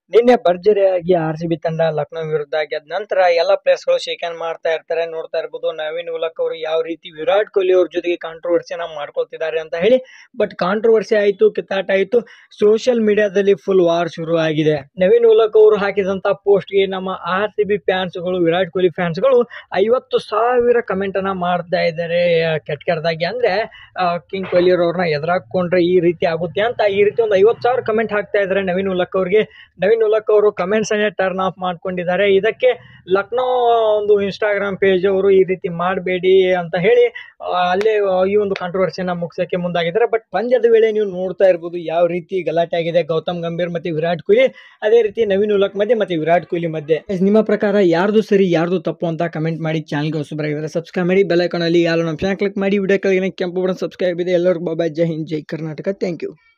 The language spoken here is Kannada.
ನಿನ್ನೆ ಭರ್ಜರಿಯಾಗಿ ಆರ್ ಸಿ ಬಿ ತಂಡ ಲಕ್ನೋ ವಿರುದ್ಧ ಗೆದ್ದ ನಂತರ ಎಲ್ಲ ಪ್ಲೇಯರ್ಸ್ಗಳು ಶೇಕ್ ಹ್ಯಾಂಡ್ ಮಾಡ್ತಾ ಇರ್ತಾರೆ ನೋಡ್ತಾ ಇರ್ಬೋದು ನವೀನ್ ಉಲಕ್ ಅವರು ಯಾವ ರೀತಿ ವಿರಾಟ್ ಕೊಹ್ಲಿ ಅವ್ರ ಜೊತೆಗೆ ಕಾಂಟ್ರವರ್ಸಿನ ಮಾಡ್ಕೊಳ್ತಿದ್ದಾರೆ ಅಂತ ಹೇಳಿ ಬಟ್ ಕಾಂಟ್ರವರ್ಸಿ ಆಯಿತು ಕಿತ್ತಾಟ ಆಯಿತು ಸೋಷಿಯಲ್ ಮೀಡಿಯಾದಲ್ಲಿ ಫುಲ್ ವಾರ್ ಶುರು ಆಗಿದೆ ನವೀನ್ ಉಲಕ್ ಅವರು ಹಾಕಿದಂತ ಪೋಸ್ಟ್ಗೆ ನಮ್ಮ ಆರ್ ಸಿ ಬಿ ಫ್ಯಾನ್ಸ್ಗಳು ವಿರಾಟ್ ಕೊಹ್ಲಿ ಫ್ಯಾನ್ಸ್ಗಳು ಐವತ್ತು ಸಾವಿರ ಕಮೆಂಟ್ ಅನ್ನ ಮಾಡ್ತಾ ಇದ್ದಾರೆ ಕೆಟ್ಟ ಕೆಟ್ಟದಾಗಿ ಅಂದ್ರೆ ಆ, ಕಿಂಗ್ ಕೊಹ್ಲಿ ಅವ್ರನ್ನ ಎದುರಾಕೊಂಡ್ರೆ ಈ ರೀತಿ ಆಗುತ್ತೆ ಅಂತ ಈ ರೀತಿ ಒಂದು ಐವತ್ತು ಸಾವಿರ ಕಮೆಂಟ್ ಹಾಕ್ತಾ ಇದ್ದಾರೆ ನವೀನ್ ಉಲಕ್ ಅವ್ರಿಗೆ ನವೀನ್ ಉಲಕ್ ಅವರು ಕಮೆಂಟ್ಸ್ ಅನ್ನೇ ಟರ್ನ್ ಆಫ್ ಮಾಡ್ಕೊಂಡಿದ್ದಾರೆ ಇದಕ್ಕೆ ಲಕ್ನೋ ಒಂದು ಇನ್ಸ್ಟಾಗ್ರಾಮ್ ಪೇಜ್ ಅವರು ಈ ರೀತಿ ಮಾಡಬೇಡಿ ಅಂತ ಹೇಳಿ ಆ, ಅಲ್ಲೇ ಈ ಒಂದು ಕಾಂಟ್ರವರ್ಸಿಯನ್ನ ಮುಗಿಸೋಕೆ ಮುಂದಾಗಿದ್ದಾರೆ ಬಟ್ ಪಂದ್ಯದ ವೇಳೆ ನೀವು ನೋಡ್ತಾ ಇರ್ಬೋದು ಯಾವ ರೀತಿ ಗಲಾಟೆ ಆಗಿದೆ ಗೌತಮ್ ಗಂಭೀರ್ ಮತ್ತೆ ವಿರಾಟ್ ಕೊಹ್ಲಿ ಅದೇ ರೀತಿ ನವೀನ್ ಉಲಕ್ ಮಧ್ಯೆ ಮತ್ತೆ ವಿರಾಟ್ ಕೊಹ್ಲಿ ಮಧ್ಯೆ Guys, ನಿಮ್ಮ ಪ್ರಕಾರ ಯಾರ್ದು ಸರಿ ಯಾರ್ದು ತಪ್ಪು ಅಂತ ಕಮೆಂಟ್ ಮಾಡಿ ಚಾನಲ್ಗೆ ಹೊಸಬರಾಗಿದ್ದಾರೆ ಸಬ್ಸ್ಕ್ರೈಬ್ ಮಾಡಿ ಬೆಲ್ ಐಕಾನಲ್ಲಿ ಯಾರು ನಮ್ಮ ಚಾನಲ್ ಕ್ಲಿಕ್ ಮಾಡಿ ವಿಡಿಯೋ ಕೆಳಗೆ ಕೆಂಪು ಬಣ್ಣ ಸಬ್ಸ್ಕ್ರೈಬ್ ಇದೆ ಎಲ್ಲರಿಗೂ ಬಾಬಾ ಜೈ ಹಿಂದ್ ಜೈ ಕರ್ನಾಟಕ ಥ್ಯಾಂಕ್ ಯು